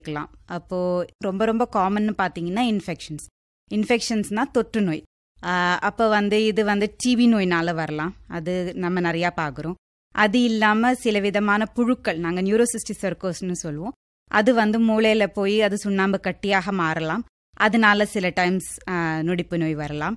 இருக்கலாம் அப்போ ரொம்ப ரொம்ப காமன்னு பார்த்தீங்கன்னா இன்ஃபெக்ஷன்ஸ் இன்ஃபெக்ஷன்ஸ்னா தொற்று நோய் அப்போ வந்து இது வந்து டிவி நோயினால வரலாம் அது நம்ம நிறையா பார்க்குறோம் அது இல்லாமல் சில விதமான புழுக்கள் நாங்கள் நியூரோசிஸ்டி சர்க்கோஸ்னு சொல்லுவோம் அது வந்து மூளையில் போய் அது சுண்ணாம்பு கட்டியாக மாறலாம் அதனால சில டைம்ஸ் நொடிப்பு நோய் வரலாம்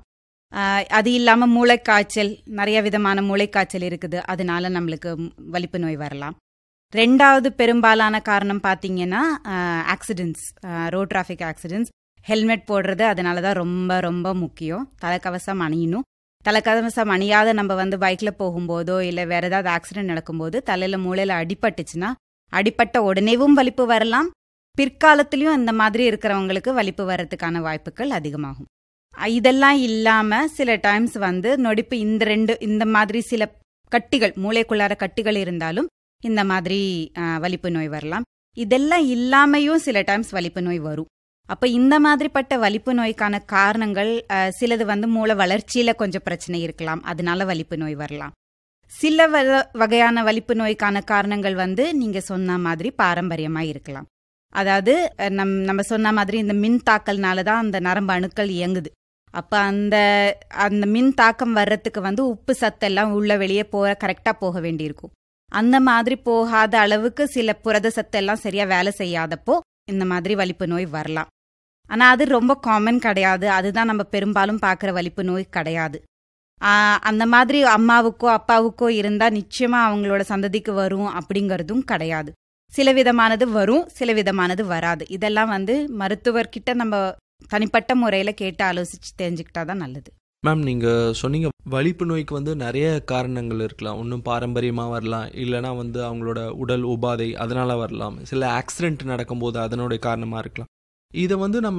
அது இல்லாமல் மூளைக்காய்ச்சல் நிறைய விதமான மூளைக்காய்ச்சல் இருக்குது அதனால நம்மளுக்கு வலிப்பு நோய் வரலாம் ரெண்டாவது பெரும்பாலான காரணம் பார்த்தீங்கன்னா accidents road traffic accidents helmet போடுறது அதனால தான் ரொம்ப ரொம்ப முக்கியம் தலைக்கவசம் அணியணும் தலைக்கவசம் அணியாத நம்ம வந்து பைக்கில் போகும்போதோ இல்லை வேற ஏதாவது ஆக்சிடென்ட் நடக்கும்போது தலையில் மூளையில் அடிபட்டுச்சுன்னா அடிப்பட்ட உடனேவும் வலிப்பு வரலாம் பிற்காலத்திலையும் இந்த மாதிரி இருக்கிறவங்களுக்கு வலிப்பு வர்றதுக்கான வாய்ப்புகள் அதிகமாகும் இதெல்லாம் இல்லாமல் சில டைம்ஸ் வந்து நொடிப்பு இந்த ரெண்டு இந்த மாதிரி சில கட்டிகள் மூளைக்குள்ளார கட்டிகள் இருந்தாலும் இந்த மாதிரி வலிப்பு நோய் வரலாம் இதெல்லாம் இல்லாமையும் சில டைம்ஸ் வலிப்பு நோய் வரும் அப்போ இந்த மாதிரிப்பட்ட வலிப்பு நோய்க்கான காரணங்கள் சிலது வந்து மூளை வளர்ச்சியில் கொஞ்சம் பிரச்சனை இருக்கலாம் அதனால வலிப்பு நோய் வரலாம் சில வகையான வலிப்பு நோய்க்கான காரணங்கள் வந்து நீங்க சொன்ன மாதிரி பாரம்பரியமாக இருக்கலாம் அதாவது நம் நம்ம சொன்ன மாதிரி இந்த மின் தாக்கல்னால தான் அந்த நரம்பு அணுக்கள் இயங்குது அப்போ அந்த அந்த மின் தாக்கம் வர்றதுக்கு வந்து உப்பு சத்தெல்லாம் உள்ள வெளியே போக கரெக்டாக போக வேண்டியிருக்கும் அந்த மாதிரி போகாத அளவுக்கு சில புரத சத்தெல்லாம் சரியாக வேலை செய்யாதப்போ இந்த மாதிரி வலிப்பு நோய் வரலாம் ஆனால் அது ரொம்ப காமன் கிடையாது அதுதான் நம்ம பெரும்பாலும் பார்க்குற வலிப்பு நோய் கிடையாது அந்த மாதிரி அம்மாவுக்கோ அப்பாவுக்கோ இருந்தால் நிச்சயமாக அவங்களோட சந்ததிக்கு வரும் அப்படிங்கிறதும் கிடையாது சில விதமானது வரும் சில விதமானது வராது இதெல்லாம் வந்து மருத்துவர்கிட்ட நம்ம தனிப்பட்ட முறையில் கேட்டு ஆலோசிச்சு தெரிஞ்சுக்கிட்டா தான் நல்லது மேம் நீங்கள் சொன்னீங்க வலிப்பு நோய்க்கு வந்து நிறைய காரணங்கள் இருக்கலாம் ஒன்றும் பாரம்பரியமாக வரலாம் இல்லைனா வந்து அவங்களோட உடல் உபாதை அதனால் வரலாம் சில ஆக்சிடென்ட் நடக்கும்போது அதனுடைய காரணமாக இருக்கலாம் இதை வந்து நம்ம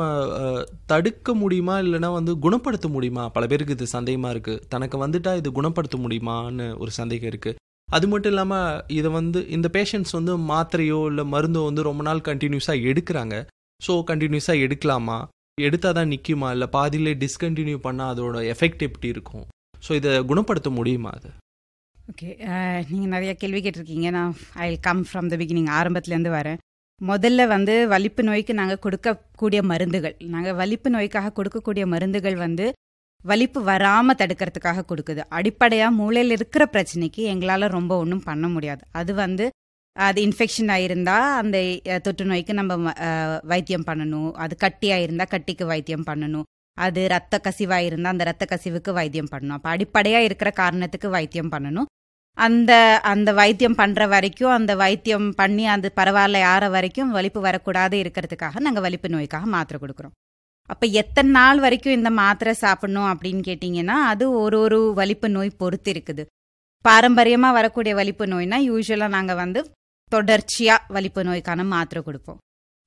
தடுக்க முடியுமா இல்லைனா வந்து குணப்படுத்த முடியுமா பல பேருக்கு இது சந்தேகமாக இருக்குது தனக்கு வந்துட்டா இது குணப்படுத்த முடியுமான்னு ஒரு சந்தேகம் இருக்குது அது மட்டும் இல்லாமல் இதை வந்து இந்த பேஷண்ட்ஸ் வந்து மாத்திரையோ இல்லை மருந்தோ வந்து ரொம்ப நாள் கண்டினியூஸாக எடுக்கிறாங்க ஸோ கண்டினியூஸாக எடுக்கலாமா எடுத்தால் தான் நிற்குமா இல்லை பாதியிலே டிஸ்கண்டினியூ பண்ணால் அதோட எஃபெக்ட் எப்படி இருக்கும் ஸோ இதை குணப்படுத்த முடியுமா அது ஓகே நீங்கள் நிறைய கேள்வி கேட்டிருக்கீங்க நான் I come from the beginning ஆரம்பத்துலேருந்து வரேன் முதல்ல வந்து வலிப்பு நோய்க்கு நாங்கள் கொடுக்கக்கூடிய மருந்துகள் நாங்கள் வலிப்பு நோய்க்காக கொடுக்கக்கூடிய மருந்துகள் வந்து வலிப்பு வராமல் தடுக்கிறதுக்காக கொடுக்குது அடிப்படையாக மூளையில் இருக்கிற பிரச்சனைக்கு எங்களால் ரொம்ப ஒன்றும் பண்ண முடியாது அது வந்து அது இன்ஃபெக்ஷன் ஆயிருந்தா அந்த தொற்று நோய்க்கு நம்ம வைத்தியம் பண்ணணும் அது கட்டியாக இருந்தால் கட்டிக்கு வைத்தியம் பண்ணணும் அது ரத்த கசிவாக இருந்தால் அந்த ரத்த கசிவுக்கு வைத்தியம் பண்ணணும் அப்போ அடிப்படையாக இருக்கிற காரணத்துக்கு வைத்தியம் பண்ணணும் அந்த அந்த வைத்தியம் பண்ணுற வரைக்கும் அந்த வைத்தியம் பண்ணி அது பரவாயில்ல யார வரைக்கும் வலிப்பு வரக்கூடாது இருக்கிறதுக்காக நாங்கள் வலிப்பு நோய்க்காக மாத்திரை கொடுக்குறோம் அப்போ எத்தனை நாள் வரைக்கும் இந்த மாத்திரை சாப்பிடணும் அப்படின்னு கேட்டிங்கன்னா அது ஒரு ஒரு வலிப்பு நோய் பொறுத்து இருக்குது பாரம்பரியமாக வரக்கூடிய வலிப்பு நோய்னா யூஸ்வலாக நாங்கள் வந்து தொடர்ச்சியாக வலிப்பு நோய்க்கான மாத்திரை கொடுப்போம்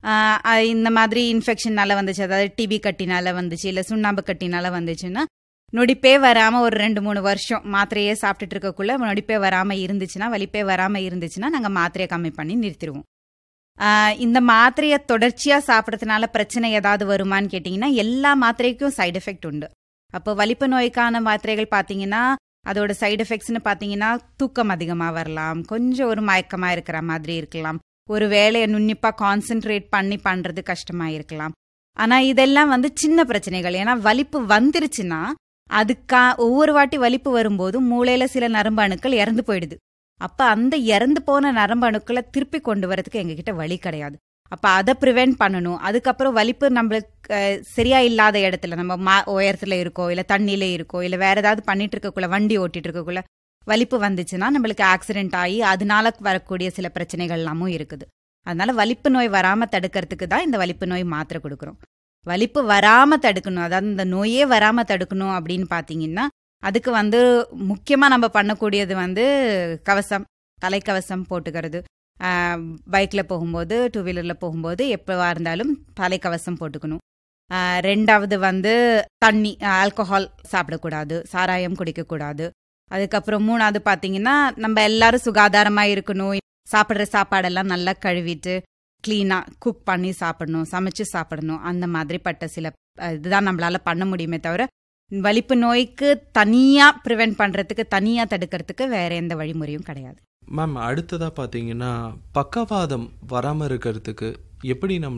இந்த மாதிரி இன்ஃபெக்ஷனால வந்துச்சு அதாவது டிபி கட்டினால வந்துச்சு இல்லை சுண்ணாம்பு கட்டினால வந்துச்சுன்னா நொடிப்பே வராமல் ஒரு ரெண்டு மூணு வருஷம் மாத்திரையே சாப்பிட்டுட்டு இருக்கக்குள்ள நொடிப்பே வராமல் இருந்துச்சுன்னா வலிப்பே வராமல் இருந்துச்சுன்னா நாங்கள் மாத்திரையை கம்மி பண்ணி நிறுத்திடுவோம் இந்த மாத்திரையை தொடர்ச்சியாக சாப்பிட்றதுனால பிரச்சனை ஏதாவது வருமானு கேட்டிங்கன்னா எல்லா மாத்திரைக்கும் சைடு எஃபெக்ட் உண்டு அப்போ வலிப்பு நோய்க்கான மாத்திரைகள் பார்த்தீங்கன்னா அதோட சைடு எஃபெக்ட்ஸ்னு பார்த்தீங்கன்னா தூக்கம் அதிகமாக வரலாம் கொஞ்சம் ஒரு மயக்கமாக இருக்கிற மாதிரி இருக்கலாம் ஒரு வேலையை நுண்ணிப்பாக கான்சென்ட்ரேட் பண்ணி பண்ணுறது கஷ்டமாக இருக்கலாம் ஆனால் இதெல்லாம் வந்து சின்ன பிரச்சனைகள் ஏன்னா வலிப்பு வந்துருச்சுன்னா அதுக்கா ஒவ்வொரு வாட்டி வலிப்பு வரும்போது மூளையில் சில நரம்பு அணுக்கள் இறந்து போயிடுது அப்போ அந்த இறந்து போன நரம்பு அணுக்களை திருப்பி கொண்டு வரதுக்கு எங்ககிட்ட வழி கிடையாது அப்போ அதை ப்ரிவெண்ட் பண்ணணும் அதுக்கப்புறம் வலிப்பு நம்மளுக்கு சரியா இல்லாத இடத்துல நம்ம மா உயரத்தில் இருக்கோ இல்லை தண்ணியில இருக்கோ இல்லை வேற ஏதாவது பண்ணிட்டு இருக்கக்குள்ள வண்டி ஓட்டிட்டு இருக்கக்குள்ள வலிப்பு வந்துச்சுன்னா நம்மளுக்கு ஆக்சிடென்ட் ஆகி அதனால வரக்கூடிய சில பிரச்சனைகள் எல்லாமும் இருக்குது அதனால வலிப்பு நோய் வராமல் தடுக்கிறதுக்கு தான் இந்த வலிப்பு நோய் மாத்திரை கொடுக்குறோம் வலிப்பு வராமல் தடுக்கணும் அதாவது இந்த நோயே வராமல் தடுக்கணும் அப்படின்னு பார்த்தீங்கன்னா அதுக்கு வந்து முக்கியமாக நம்ம பண்ணக்கூடியது வந்து கவசம் தலைக்கவசம் போட்டுக்கிறது பைக்கில் போகும்போது டூ வீலரில் போகும்போது எப்போவா இருந்தாலும் தலைக்கவசம் போட்டுக்கணும் ரெண்டாவது வந்து தண்ணி ஆல்கஹால் சாப்பிடக்கூடாது சாராயம் குடிக்கக்கூடாது அதுக்கப்புறம் மூணாவது பார்த்தீங்கன்னா நம்ம எல்லாரும் சுகாதாரமாக இருக்கணும் சாப்பிட்ற சாப்பாடெல்லாம் நல்லா கழுவிட்டு க்ளீனாக குக் பண்ணி சாப்பிடணும் சமைச்சு சாப்பிடணும் அந்த மாதிரிப்பட்ட சில இதுதான் நம்மளால பண்ண முடியுமே தவிர வலிப்பு நோய்க்கு தனியாக ப்ரிவெண்ட் பண்ணுறதுக்கு தனியாக தடுக்கிறதுக்கு வேற எந்த வழிமுறையும் கிடையாது மேம் அடுத்ததாக பார்த்தீங்கன்னா பக்கவாதம் வராமல் இருக்கிறதுக்கு எப்படி நம்ம